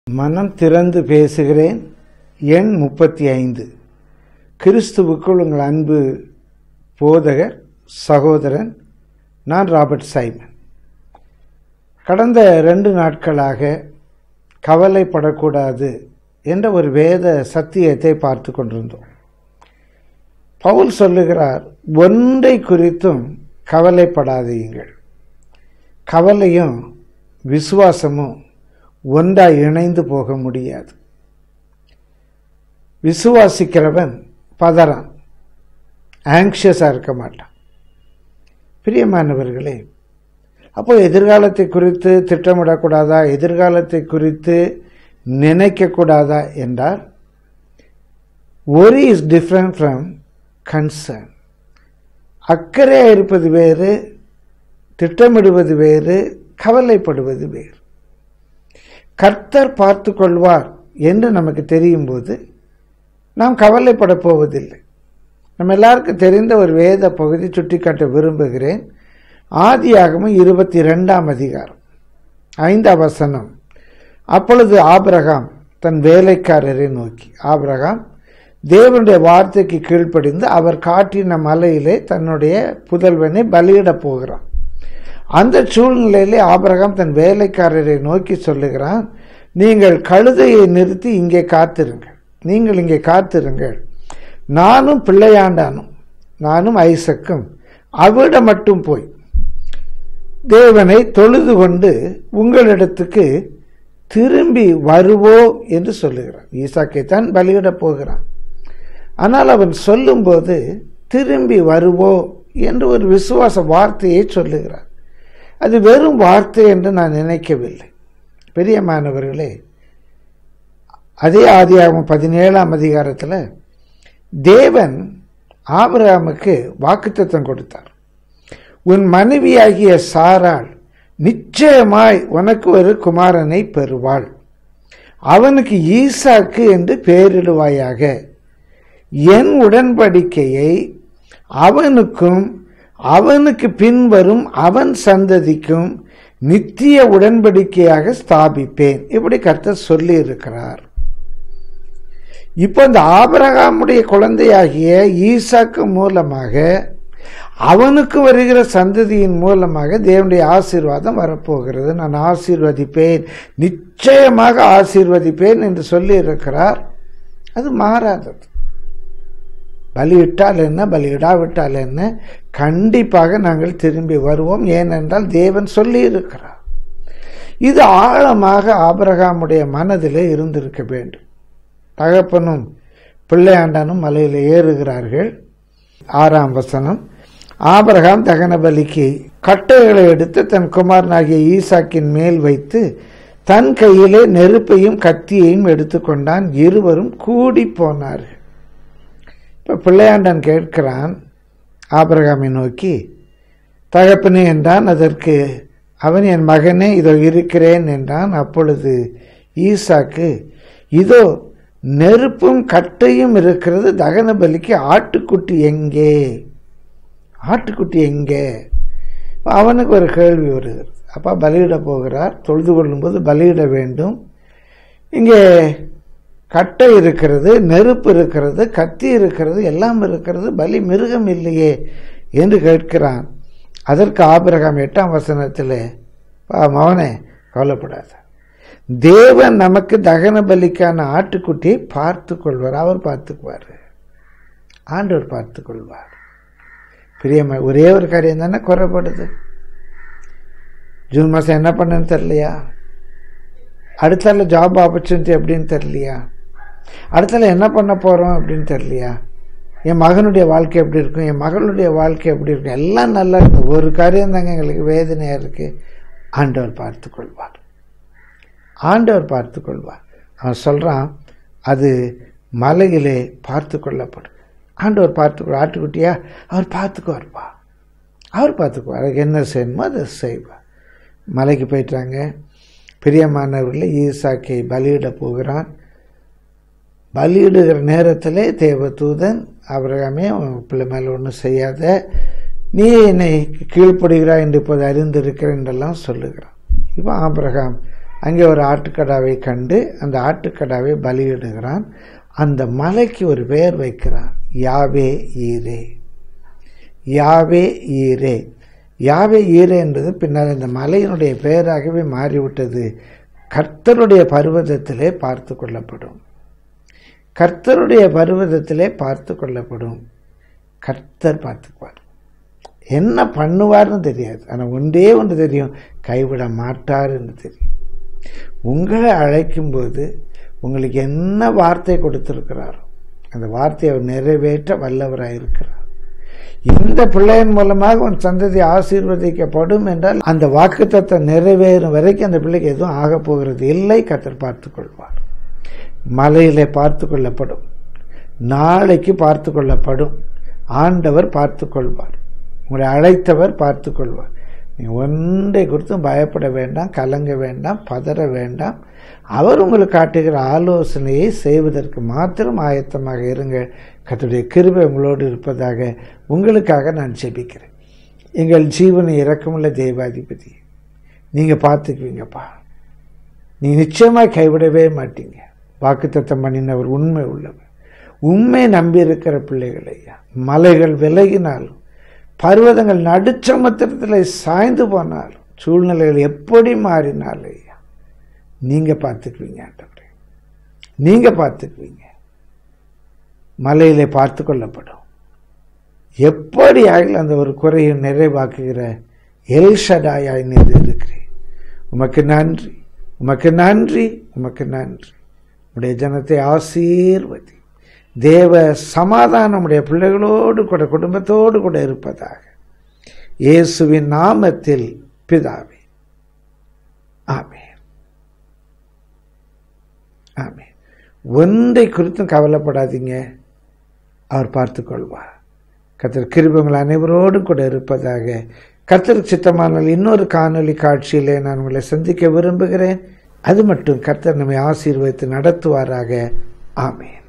மனம் திறந்து பேசுகிறேன் எண் முப்பத்தி ஐந்து கிறிஸ்துவுக்குள் உங்கள் அன்பு போதகர் சகோதரன் நான் ராபர்ட் சைமன் கடந்த ரெண்டு நாட்களாக கவலைப்படக்கூடாது என்ற ஒரு வேத சத்தியத்தை பார்த்து கொண்டிருந்தோம் பவுல் சொல்லுகிறார் ஒன்றை குறித்தும் கவலைப்படாதீங்கள் கவலையும் விசுவாசமும் ஒன்றாய் இணைந்து போக முடியாது விசுவாசிக்கிறவன் பதறான் ஆங்ஷியஸாக இருக்க மாட்டான் பிரியமானவர்களே அப்போ எதிர்காலத்தை குறித்து திட்டமிடக்கூடாதா எதிர்காலத்தை குறித்து நினைக்கக்கூடாதா என்றால் worry is different from concern அக்கறையாக இருப்பது வேறு திட்டமிடுவது வேறு கவலைப்படுவது வேறு கர்த்தர் பார்த்து கொள்வார் என்று நமக்கு தெரியும் போது நாம் கவலைப்பட போவதில்லை நம்ம எல்லாருக்கும் தெரிந்த ஒரு வேத பகுதி சுட்டிக்காட்ட விரும்புகிறேன் ஆதியாகமும் இருபத்தி ரெண்டாம் அதிகாரம் ஐந்தாம் வசனம் அப்பொழுது ஆபிரகாம் தன் வேலைக்காரரை நோக்கி ஆபிரகாம் தேவனுடைய வார்த்தைக்கு கீழ்ப்படிந்து அவர் காட்டின மலையிலே தன்னுடைய புதல்வனை பலியிடப் போகிறான் அந்த சூழ்நிலையிலே ஆபிரகாம் தன் வேலைக்காரரை நோக்கி சொல்லுகிறான் நீங்கள் கழுதையை நிறுத்தி இங்கே காத்திருங்கள் நீங்கள் இங்கே காத்திருங்கள் நானும் பிள்ளையாண்டானும் நானும் ஐசக்கும் அவிட மட்டும் போய் தேவனை தொழுது கொண்டு உங்களிடத்துக்கு திரும்பி வருவோம் என்று சொல்லுகிறான் ஈசாக்கை தான் பலியிடப் போகிறான் ஆனால் அவன் சொல்லும்போது திரும்பி வருவோம் என்று ஒரு விசுவாச வார்த்தையை சொல்லுகிறான் அது வெறும் வார்த்தை என்று நான் நினைக்கவில்லை பெரியமானவர்களே அதே ஆதியாகமம் பதினேழாம் அதிகாரத்தில் தேவன் ஆபிரகாமுக்கு வாக்குத்தத்தம் கொடுத்தார் உன் மனைவியாகிய சாராள் நிச்சயமாய் உனக்கு ஒரு குமாரனை பெறுவாள் அவனுக்கு ஈசாக்கு என்று பெயரிடுவாயாக என் உடன்படிக்கையை அவனுக்கும் அவனுக்கு பின்வரும் அவன் சந்ததிக்கும் நித்திய உடன்படிக்கையாக ஸ்தாபிப்பேன் இப்படி கர்த்தர் சொல்லி இருக்கிறார் இப்போ இந்த ஆபரகாமுடைய குழந்தையாகிய ஈசாக்கு மூலமாக அவனுக்கு வருகிற சந்ததியின் மூலமாக தேவனுடைய ஆசீர்வாதம் வரப்போகிறது நான் ஆசீர்வதிப்பேன் நிச்சயமாக ஆசீர்வதிப்பேன் என்று சொல்லி இருக்கிறார் அது மாறாதது பலியிட்டால் என்ன பலியிடாவிட்டால் என்ன கண்டிப்பாக நாங்கள் திரும்பி வருவோம் ஏனென்றால் தேவன் சொல்லி இருக்கிறார் இது ஆழமாக ஆபரகாமுடைய மனதிலே இருந்திருக்க வேண்டும் தகப்பனும் பிள்ளையாண்டானும் மலையில் ஏறுகிறார்கள் ஆறாம் வசனம் ஆபரகாம் தகன பலிக்கு கட்டைகளை எடுத்து தன் குமாரனாகிய ஈசாக்கின் மேல் வைத்து தன் கையிலே நெருப்பையும் கத்தியையும் எடுத்துக்கொண்டான் இருவரும் கூடி போனார்கள் இப்போ பிள்ளையாண்டன் கேட்கிறான் ஆபரகாமை நோக்கி தகப்பனே என்றான் அதற்கு அவன் என் மகனே இதோ இருக்கிறேன் என்றான் அப்பொழுது ஈசாக்கு இதோ நெருப்பும் கட்டையும் இருக்கிறது தகன பலிக்கு ஆட்டுக்குட்டி எங்கே ஆட்டுக்குட்டி எங்கே அவனுக்கு ஒரு கேள்வி வருகிறது அப்பா பலியிட போகிறார் தொழுது கொள்ளும்போது பலியிட வேண்டும் இங்கே கட்டை இருக்கிறது நெருப்பு இருக்கிறது கத்தி இருக்கிறது எல்லாம் இருக்கிறது பலி மிருகம் இல்லையே என்று கேட்கிறான் அதற்கு ஆபிரகாம் எட்டாம் வசனத்தில் மவனே கவலைப்படாத தேவன் நமக்கு தகன பலிக்கான ஆட்டுக்குட்டியை பார்த்து கொள்வார் அவர் பார்த்துக்குவார் ஆண்டவர் பார்த்து கொள்வார் பிரியமா ஒரே ஒரு காரியம் தானே குறைப்படுது ஜூன் மாதம் என்ன பண்ணுன்னு தெரியலையா அடுத்தால ஜாப் ஆப்பர்ச்சுனிட்டி அப்படின்னு தெரியலையா அடுத்தால என்ன பண்ண போகிறோம் அப்படின்னு தெரியலையா என் மகனுடைய வாழ்க்கை எப்படி இருக்கும் என் மகளுடைய வாழ்க்கை எப்படி இருக்கும் எல்லாம் நல்லா இருக்கும் ஒரு காரியம் தாங்க எங்களுக்கு வேதனையாக இருக்குது ஆண்டவர் பார்த்து கொள்வார் ஆண்டவர் பார்த்து கொள்வார் அவன் சொல்கிறான் அது மலையிலே பார்த்து கொள்ளப்படும் ஆண்டவர் பார்த்து ஆட்டுக்குட்டியா அவர் பார்த்துக்குவார்ப்பா அவர் பார்த்துக்குவார் அதுக்கு என்ன செய்யணுமோ அதை செய்வார் மலைக்கு போயிட்டாங்க பிரியமானவர்களே ஈசாக்கை பலியிட போகிறான் பலியிடுகிற நேரத்தில் தேவதூதன் அவரகாமே பிள்ளை மேலே ஒன்றும் செய்யாத நீ என்னை கீழ்ப்படுகிறாய் என்று இப்போது அறிந்திருக்கிறேன் என்றெல்லாம் சொல்லுகிறான் இப்போ ஆபிரகாம் அங்கே ஒரு ஆட்டுக்கடாவை கண்டு அந்த ஆட்டுக்கடாவை பலியிடுகிறான் அந்த மலைக்கு ஒரு பெயர் வைக்கிறான் யாவே ஈரே யாவே ஈரே யாவே ஈரே என்பது பின்னால் இந்த மலையினுடைய பெயராகவே மாறிவிட்டது கர்த்தருடைய பர்வதத்திலே பார்த்து கொள்ளப்படும் கர்த்தருடைய பர்வதத்திலே பார்த்து கொள்ளப்படும் கர்த்தர் பார்த்துக்குவார் என்ன பண்ணுவார்னு தெரியாது ஆனால் ஒன்றே ஒன்று தெரியும் கைவிட மாட்டார்னு தெரியும் உங்களை அழைக்கும்போது உங்களுக்கு என்ன வார்த்தை கொடுத்திருக்கிறாரோ அந்த வார்த்தையை அவர் நிறைவேற்ற வல்லவராக இருக்கிறார் இந்த பிள்ளையின் மூலமாக உன் சந்ததி ஆசீர்வதிக்கப்படும் என்றால் அந்த வாக்குத்தத்தை நிறைவேறும் வரைக்கும் அந்த பிள்ளைக்கு எதுவும் ஆக போகிறது இல்லை கத்தர் பார்த்துக் கொள்வார் மலையிலே பார்த்து கொள்ளப்படும் நாளைக்கு பார்த்து கொள்ளப்படும் ஆண்டவர் பார்த்து கொள்வார் உங்களை அழைத்தவர் பார்த்து கொள்வார் நீங்கள் ஒன்றை குறித்தும் பயப்பட வேண்டாம் கலங்க வேண்டாம் பதற வேண்டாம் அவர் உங்களுக்கு காட்டுகிற ஆலோசனையை செய்வதற்கு மாத்திரம் ஆயத்தமாக இருங்க கத்துடைய கிருபை உங்களோடு இருப்பதாக உங்களுக்காக நான் செபிக்கிறேன் எங்கள் ஜீவனை இறக்கமுள்ள தெய்வாதிபதி நீங்கள் பார்த்துக்குவீங்கப்பா நீ நிச்சயமாக கைவிடவே மாட்டீங்க வாக்குத்தத்தம் பண்ணினவர் உண்மை உள்ளவர் உண்மை நம்பி இருக்கிற பிள்ளைகளையா மலைகள் விலகினாலும் பர்வதங்கள் நடுச்சமுத்திரத்தில் சாய்ந்து போனாலும் சூழ்நிலைகள் எப்படி மாறினாலும் ஐயா நீங்கள் பார்த்துக்குவீங்க ஆண்டவரே நீங்கள் பார்த்துக்குவீங்க மலையிலே பார்த்து கொள்ளப்படும் எப்படி ஆகில் அந்த ஒரு குறையை நிறைவாக்குகிற எல்ஷடாயாய் நீர் இருக்கிறேன் உமக்கு நன்றி உமக்கு நன்றி உமக்கு நன்றி உடைய ஜனத்தை ஆசீர்வதி தேவ சமாதானம் உடைய பிள்ளைகளோடு கூட குடும்பத்தோடு கூட இருப்பதாக இயேசுவின் நாமத்தில் பிதாவே ஆமே ஆமே ஒன்றை குறித்தும் கவலைப்படாதீங்க அவர் பார்த்து கொள்வார் கத்தர் கிருபங்கள் அனைவரோடும் கூட இருப்பதாக கத்தர் சித்தமானால் இன்னொரு காணொலி காட்சியிலே நான் உங்களை சந்திக்க விரும்புகிறேன் அது மட்டும் கர்த்தர் நம்மை ஆசீர்வதித்து நடத்துவாராக ஆமே